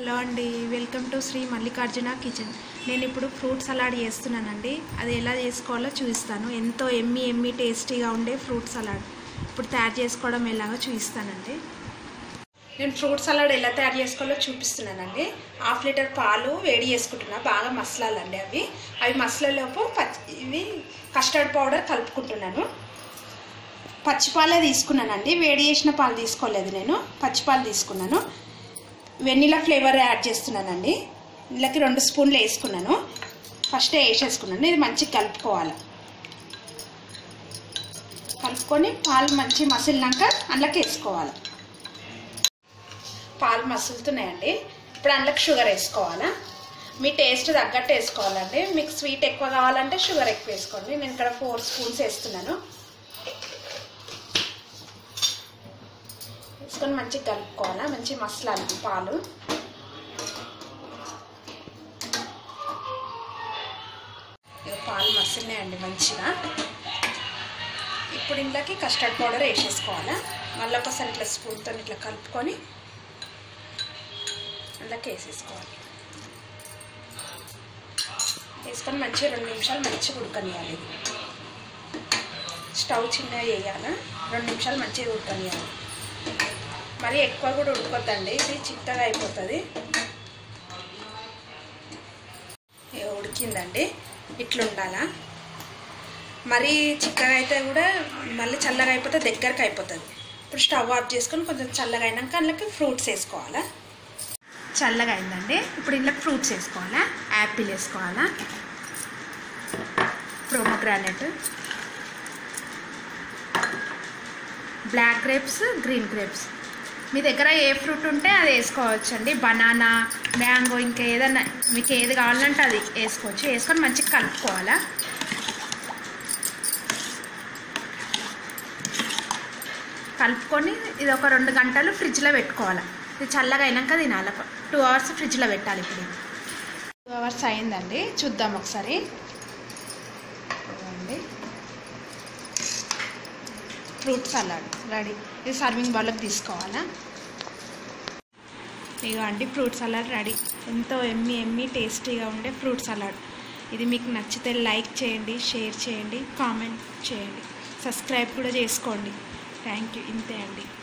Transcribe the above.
Hello అండి welcome to Shri Mallikarjuna kitchen నేను ఇప్పుడు ఫ్రూట్ సలాడ్ చేస్తున్నానండి అది ఎలా చేసుకోవాలో చూపిస్తాను ఎంతో ఎమ్మి ఎమ్మి టేస్టీగా ఉండే ఫ్రూట్ సలాడ్ ఇప్పుడు తయారు చేసుకోవడం ఎలాగో చూపిస్తానండి నేను ఫ్రూట్ సలాడ్ ఎలా తయారు చేసుకోవాలో చూపిస్తున్నానండి హాఫ్ లీటర్ పాలు వేడి చేసుకుంటున్నా బాగా మసలాలండి అవి అవి మసలలోపు పచ్చి ఇవి కస్టర్డ్ పౌడర్ కలుపుకుంటున్నాను పచ్చిపాలే తీసుకున్నానండి వేడి చేసిన పాలు తీసుకోలేదు నేను పచ్చిపాలు తీసుకున్నాను వెన్నీలా ఫ్లేవర్ యాడ్ చేస్తున్నానండి ఇందులోకి రెండు స్పూన్లు వేసుకున్నాను ఫస్ట్ వేసేసుకున్నాను ఇది మంచిగా కలుపుకోవాలి కలుపుకొని పాలు మంచి మసిలినాక అందులోకి వేసుకోవాలి పాలు మసులుతున్నాయండి ఇప్పుడు అందులోకి షుగర్ వేసుకోవాలా మీ టేస్ట్ తగ్గట్టు వేసుకోవాలండి మీకు స్వీట్ ఎక్కువ కావాలంటే షుగర్ ఎక్కువ వేసుకోండి నేను ఇక్కడ ఫోర్ స్పూన్స్ వేస్తున్నాను వేసుకొని మంచిగా కలుపుకోవాలా మంచి మసలాలి పాలు ఇక పాలు మసిలినాయండి మంచిగా ఇప్పుడు ఇంట్లోకి కస్టర్డ్ పౌడర్ వేసేసుకోవాలా మళ్ళీ ఒకసారి ఇట్లా స్పూన్తో ఇట్లా కలుపుకొని అందులోకి వేసేసుకోవాలి వేసుకొని మంచిగా రెండు నిమిషాలు మంచిగా ఉడకనియాలి ఇది స్టవ్ చిన్నగా వేయాలి రెండు నిమిషాలు మంచిగా ఉడకనియాలి మరి ఎక్కువ కూడా ఉడకొద్దండి ఇది చిక్కగా అయిపోతుంది ఉడికిందండి ఇట్లా ఉండాలా మరి చిక్కగా అయితే కూడా మళ్ళీ చల్లగా అయిపోతే దగ్గరకు అయిపోతుంది ఇప్పుడు స్టవ్ ఆఫ్ చేసుకొని కొంచెం చల్లగా అయినాక అందులోకి ఫ్రూట్స్ వేసుకోవాలా చల్లగా అయిందండి ఇప్పుడు ఇందులోకి ఫ్రూట్స్ వేసుకోవాలా యాపిల్ వేసుకోవాలా pomegranate black grapes green grapes మీ దగ్గర ఏ ఫ్రూట్ ఉంటే అది వేసుకోవచ్చు అండి బనానా మ్యాంగో ఇంకా ఏదన్నా మీకు ఏది కావాలంటే అది వేసుకోవచ్చు వేసుకొని మంచిగా కలుపుకోవాలా కలుపుకొని ఇది ఒక రెండు గంటలు ఫ్రిడ్జ్లో పెట్టుకోవాలి ఇది చల్లగా అయినాక తినాలి టూ అవర్స్ ఫ్రిడ్జ్లో పెట్టాలి ఇప్పుడు టూ అవర్స్ అయిందండి చూద్దాం ఒకసారి ఇదిగోండి. ఫ్రూట్ సలాడ్ రెడీ ఇది సర్వింగ్ బౌల్కి తీసుకోవాలా ఇగో అండి ఫ్రూట్ సలాడ్ రెడీ ఎంతో ఎమ్మి ఎమ్మి టేస్టీగా ఉండే ఫ్రూట్ సలాడ్ ఇది మీకు నచ్చితే లైక్ చేయండి షేర్ చేయండి కామెంట్ చేయండి సబ్స్క్రైబ్ కూడా చేసుకోండి థ్యాంక్ యూ ఇంతే అండి